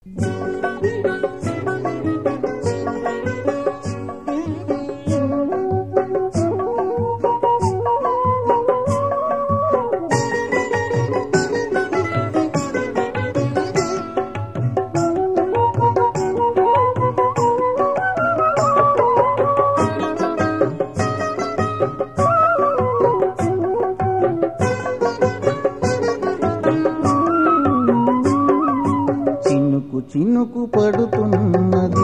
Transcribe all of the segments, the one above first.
చినుకు చినుకు పడుతున్నది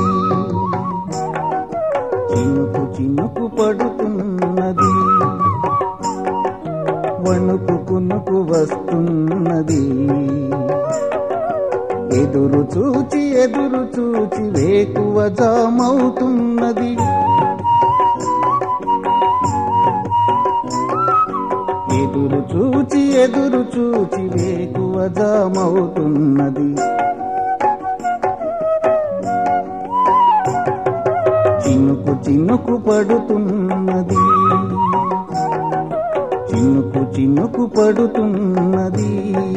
చినుకు చినుకు పడుతున్నది వణుకు కునుకు వస్తున్నది ఎదురు చూచి ఎదురు చూచి వేకువ జామవుతున్నది ఎదురు చూచి ఎదురు చూచి వేకువ జామవుతున్నది చినుకు చినుకు పడుతున్నది చినుకు చినుకు పడుతున్నది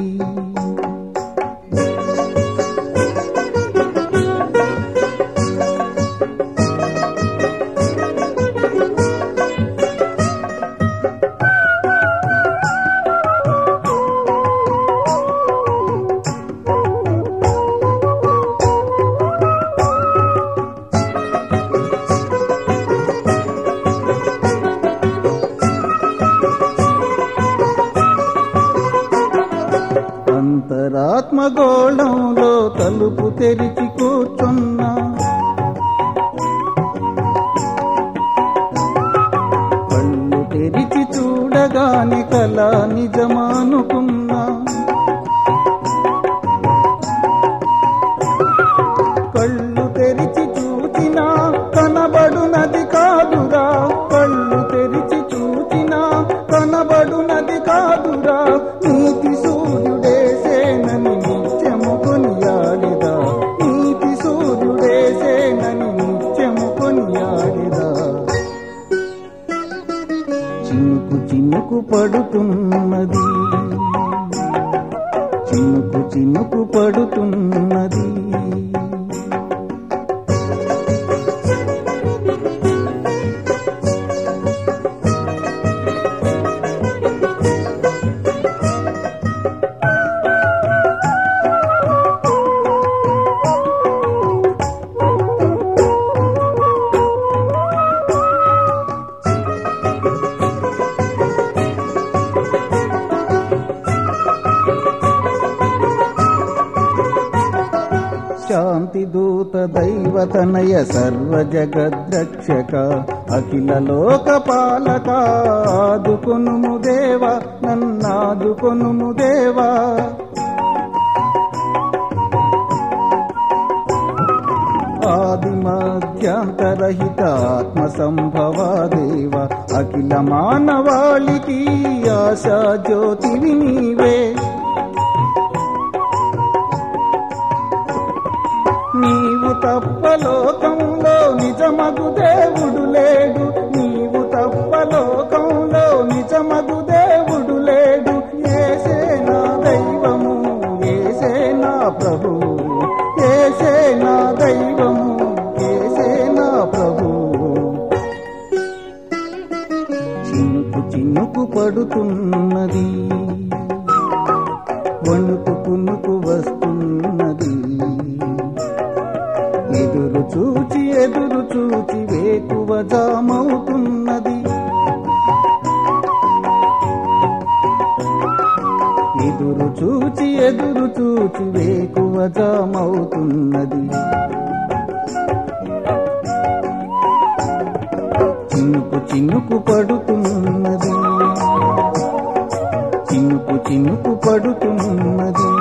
అంతరాత్మగోళంలో తలుపు తెరిచి కూర్చున్నా కళ్ళు తెరిచి చూడగానే కళ నిజమానుకున్నా కళ్ళు తెరిచి చూచినా కనబడునది కాదురా కళ్ళు తెరిచి చూచినా కనబడునది కాదురా నీతి సూర్యుడేసేనని నిత్యము కొనియాడిదా నీతి సూర్యుడేసేనని నిత్యము కొనియాడిదా చినుకు చినుకు పడుతున్నది చినుకు చినుకు పడుతున్నది శాంతి దూత దైవతనయ సర్వ జగద్రక్షక అఖిల లోక పాలక ఆదుకొనుము దేవా నన్నాదుకొనుము దేవా ఆది మధ్యాంతరహిత ఆత్మ సంభవా దేవ అఖిల మానవాళికి ఆశా జ్యోతివి నీవే నీవు తప్ప లోకంలో నిజమగు దేవుడు లేడు నీవు తప్ప లోకంలో నిజమగు దేవుడు లేడు ఏసే నా దైవము ఏసే నా ప్రభు ఏసే నా దైవము ఏసే నా ప్రభు చినుకు చినుకు పడుతున్నది వణుకు కునుకు వస్తున్నది ఎదురు చూచి ఎదురు చూచి వేకువ జామవుతున్నది ఎదురు చూచి ఎదురు చూచి వేకువ జామవుతున్నది చినుకు చినుకు పడుతున్నది చినుకు చినుకు పడుతున్నది